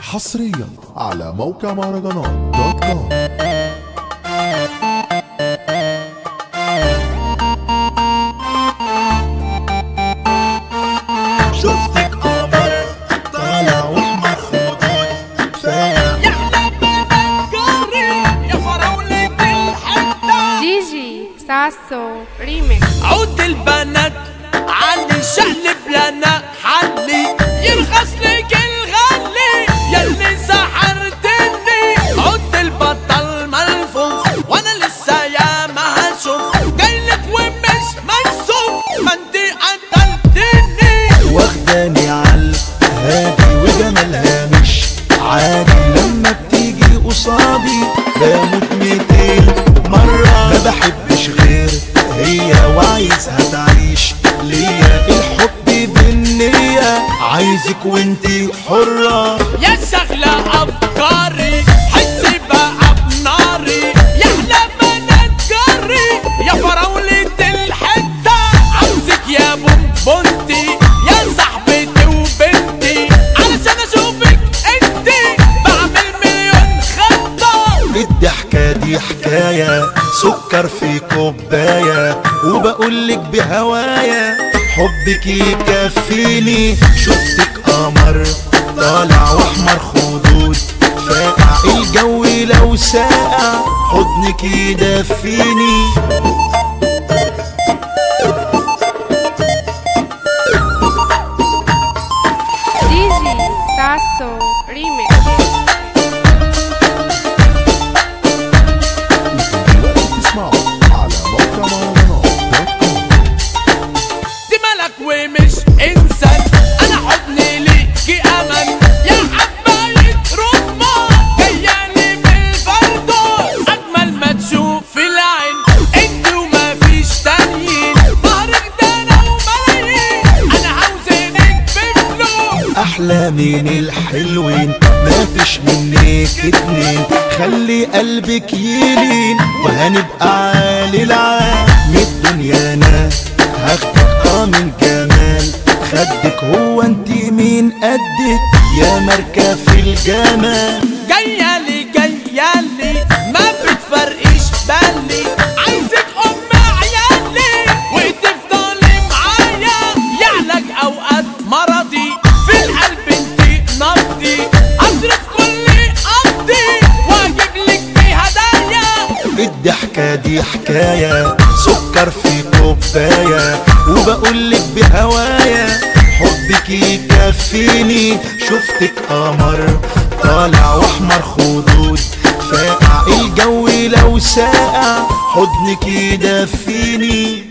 حصريا على موقع مهرجانات دوت كوم شفتك قمر طالع واحمر خدود فايع يا فراولة الحتة جيجي ساسو ريميكس عود البنات علي شقلب لنا حلي يرخص لك الغلي يلي سحرتني عود البطل ملفوف وانا لسه يا ما هشوف جايلك ومش مكسوف ما انت قتلتني واخداني عال هادي وجمالها مش عادي لما بتيجي قصادي بموت ميتين مرة ما بحبش غير هي وعايزها تعيش ليا الحب بالنية عايزك وانتي حرة يا شغلة أفكاري حسي بقى بناري يا أحلى بنات جاري يا فراولة الحتة عاوزك يا بونبونتي يا صاحبتي وبنتي علشان أشوفك انتي بعمل مليون خطة الضحكة دي حكاية سكر في كوباية وبقولك بهوايا حبك يكفيني شفتك قمر طالع واحمر خدود فاقع الجو لو ساقع حضنك يدفيني جيجي ساسو ريميكس تسمعوا على موقع مهرجانات دوت كوم دي ملك ومش إنسان أنا حضني ليكي أمل يا حباية رمان جايالي بالفردوس أجمل ما تشوف العين انت وما فيش تانيين ظهرك ده أنا وملايين أنا عاوزينك بفلوس احلى من الحلوين ما فيش منك اتنين خلي قلبك يلين وهنبقى عالي العال من الدنيا انا هاخدك اه من جمال خدك هو انت مين قدك يا مركب في الجمال جايالي جايالي ما بتفرقش بالي عايزك ام عيالي وتفضلي معايا يعلق اوقات مرضي في القلب انتي نبضي اصرف كل قبضي واجيب لك في هدايا الضحكة دي حكاية سكر في كوباية وبقولك بهوايا حبك يكفيني شفتك قمر طالع واحمر خدود فاقع الجو لو ساقع حضنك يدفيني